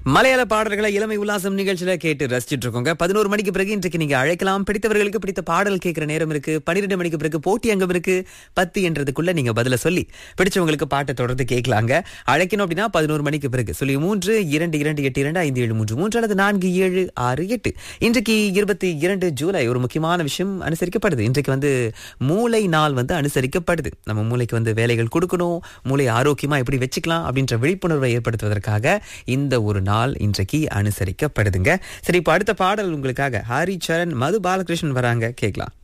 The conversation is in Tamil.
மலையாள பாடல்களை இளமை உல்லாசம் நிகழ்ச்சியில கேட்டு ரசிச்சிட்டு இருக்கோங்க பதினோரு மணிக்கு பிறகு இன்றைக்கு நீங்க அழைக்கலாம் பிடித்தவர்களுக்கு பிடித்த பாடல் கேட்கிற நேரம் இருக்கு பன்னிரெண்டு மணிக்கு பிறகு போட்டி அங்கம் இருக்கு பத்து என்றதுக்குள்ள நீங்க பதில சொல்லி பிடிச்சவங்களுக்கு பாட்டை தொடர்ந்து கேட்கலாங்க அழைக்கணும் அப்படின்னா பதினோரு மணிக்கு பிறகு சொல்லி மூன்று இரண்டு இரண்டு எட்டு இரண்டு ஐந்து ஏழு மூன்று மூன்று அல்லது நான்கு ஏழு ஆறு எட்டு இன்றைக்கு இருபத்தி இரண்டு ஜூலை ஒரு முக்கியமான விஷயம் அனுசரிக்கப்படுது இன்றைக்கு வந்து மூளை நாள் வந்து அனுசரிக்கப்படுது நம்ம மூளைக்கு வந்து வேலைகள் கொடுக்கணும் மூளை ஆரோக்கியமா எப்படி வச்சுக்கலாம் அப்படின்ற விழிப்புணர்வை ஏற்படுத்துவதற்காக இந்த ஒரு நாள் இன்றைக்கு அனுசரிக்கப்படுதுங்க சரி இப்போ அடுத்த பாடல் உங்களுக்காக ஹரி சரண் மது பாலகிருஷ்ணன் வராங்க கேட்கலாம்